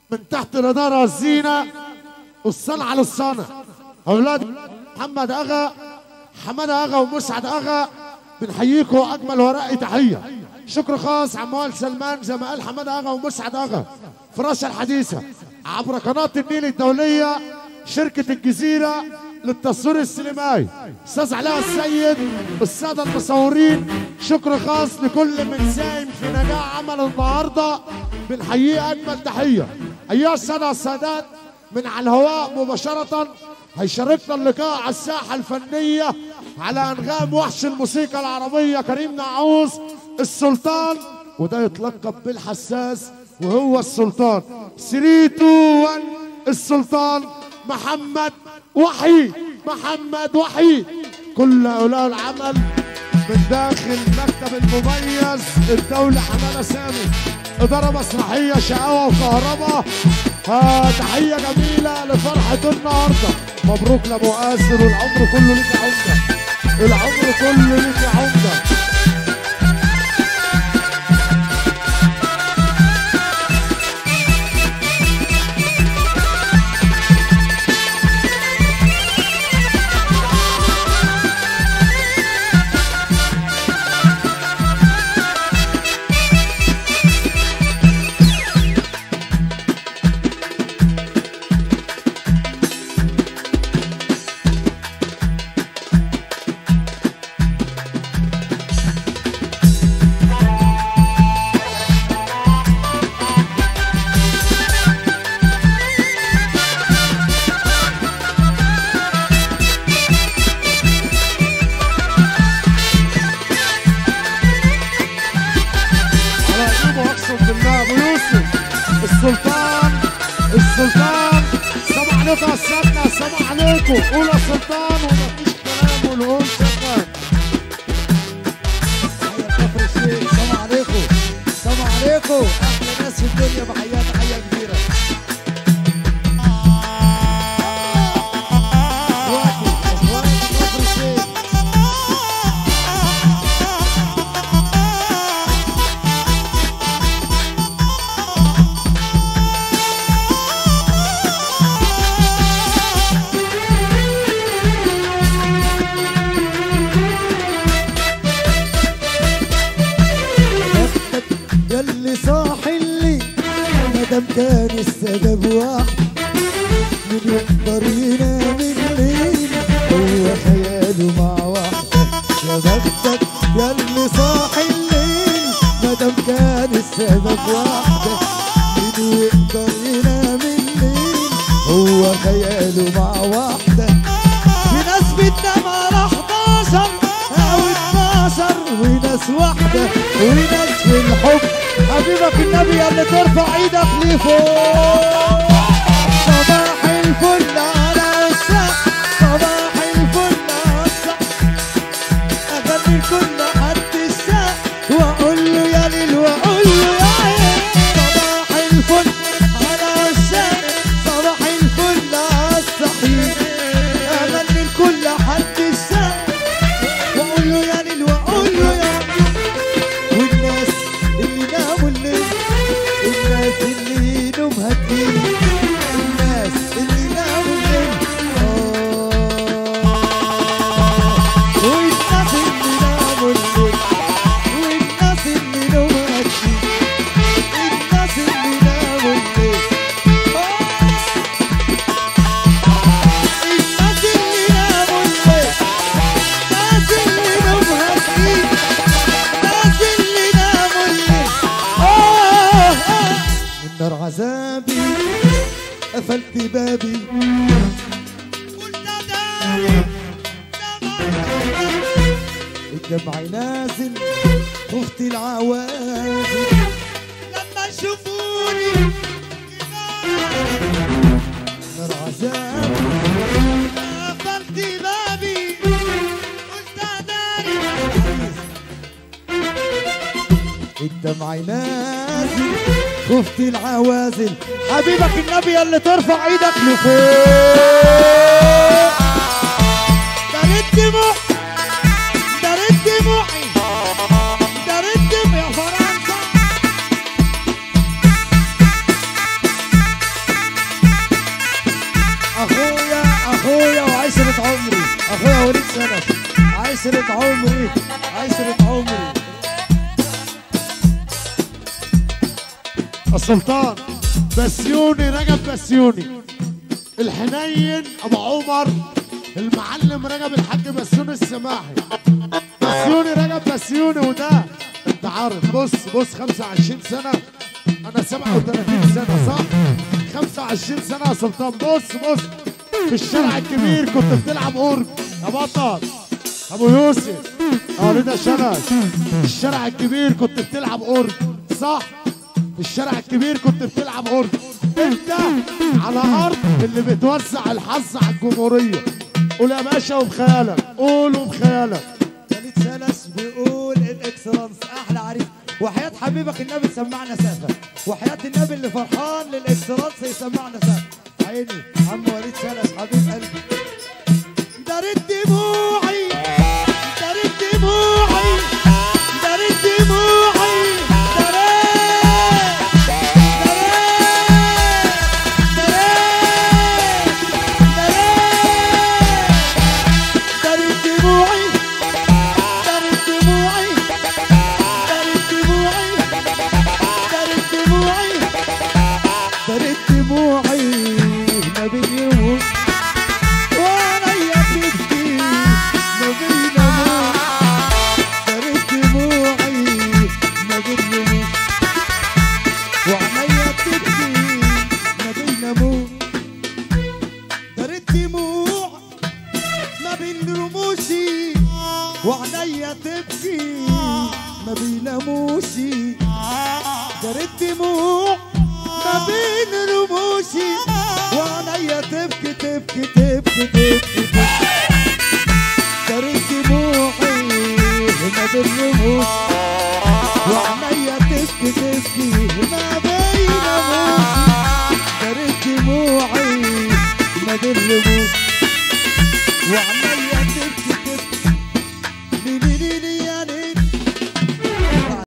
من تحت الإدارة والزينة والصنعة للصانع أولاد محمد أغا حمادة أغا ومسعد أغا بنحييكم أجمل ورقي تحية شكر خاص عمال سلمان زي ما قال حمادة أغا ومسعد أغا فراشة الحديثة عبر قناة النيل الدولية شركة الجزيرة للتصوير السينمائي استاذ علاء السيد الساده المصورين شكر خاص لكل من ساهم في نجاح عمل النهارده بنحييه اجمل تحيه ايها الساده السادات من على الهواء مباشره هيشاركنا اللقاء على الساحه الفنيه على انغام وحش الموسيقى العربيه كريم نعوس السلطان وده يتلقب بالحساس وهو السلطان 3 2 1 السلطان محمد وحيد محمد وحيد كل اولاد العمل من داخل مكتب المميز الدولة حمادة سامي إدارة مسرحية شقاوة وكهرباء آه تحية جميلة لفرحة النهاردة مبروك لأبو قاسر والعمر كله ليك يا عمدة العمر كله ليك يا عمدة على قديمه اقسم بالله ابو يوسف السلطان السلطان سلام عليكم يا سيادنا سلام عليكم قول يا سلطان ومفيش كلام والقول شغال كفر الشيخ السلام عليكم السلام عليكم احلى ناس في الدنيا بحياه تحيه كبيره دلوقتي اخوان كفر الشيخ يلي صاحي اللي مادام كان السبب واحد من يقدر ينام الليل هو خياله مع واحدة يا بختك يلي صاحي الليل مادام كان السبب واحدة من يقدر ينام الليل هو خياله مع واحدة في ناس بتنام على 11 او 12 وناس واحدة وناس في الحب حبيبك النبي اللي ترفع ايدك لفوق صباح الفل على الشق صباح الفل على الشق اغني لكل حد الشق واقول له يا ليل واقول له يا عين صباح الفل على الشق صباح الفل على الصحيح اغني لكل حد الشق واقول له يا ليل واقول له يا والناس اللي ناموا الليل الناس اللي نومها تقيل الناس اللي ناموا الليل آه. والناس اللي ناموا الليل والناس اللي نومها تقيل الناس اللي ناموا الليل آه. الناس اللي ناموا الليل الناس اللي نومها تقيل الناس اللي ناموا الليل آه آه من نار عذابي قفلت بابي الدمع نازل خفت العوازل لما يشوفوني نار عذابي قفلت بابي قلت اداري الدمع نازل خفت العوازل حبيبك النبي اللي ترفع ايدك لفوق دارت دموع دارت دموعي دارت دموع يا فرنسا اخويا وليد سند عشرة عمري عشرة عمري السلطان بسيوني رجب بسيوني الحنين ابو عمر المعلم رجب الحاج بسيوني السماحي بسيوني رجب بسيوني وده انت عارف بص بص 25 سنه انا 37 سنه صح 25 سنه يا سلطان بص بص في الشارع الكبير كنت بتلعب اورج يا بطل ابو يوسف اه رضا شنش في الشارع الكبير كنت بتلعب اورج صح في الشارع الكبير كنت بتلعب اورج انت على ارض اللي بتوزع الحظ على الجمهوريه قول يا باشا وبخيالك قول وبخيالك وليد سلس بيقول الاكسلانس احلى عريس وحياة حبيبك النبي سمعنا سقفة وحياة النبي اللي فرحان للاكسلانس يسمعنا سقفة عيني عم وليد سلس حبيب قلبي دارت دموعي دارت دموعي دارت دموعي دارت دارت دارت دموعي دارت دموعي دارت دموعي دارت دموعي دارت دموعي ما بين يموت وعليا تبكي ما بين اموت دارت دموعي ما بين يموت وعليا تبكي ما بين اموت دارت دموع ما بين رموشي وعليا تبكي ما بين ناموسي جرت دموع ما بين رموشي وعليا تبكي تبكي تبكي تبكي تبكي جرت دموعي ما بين رموشي وعليا تبكي تبكي ما بين ناموسي جرت دموعي ما بين رموشي وعليا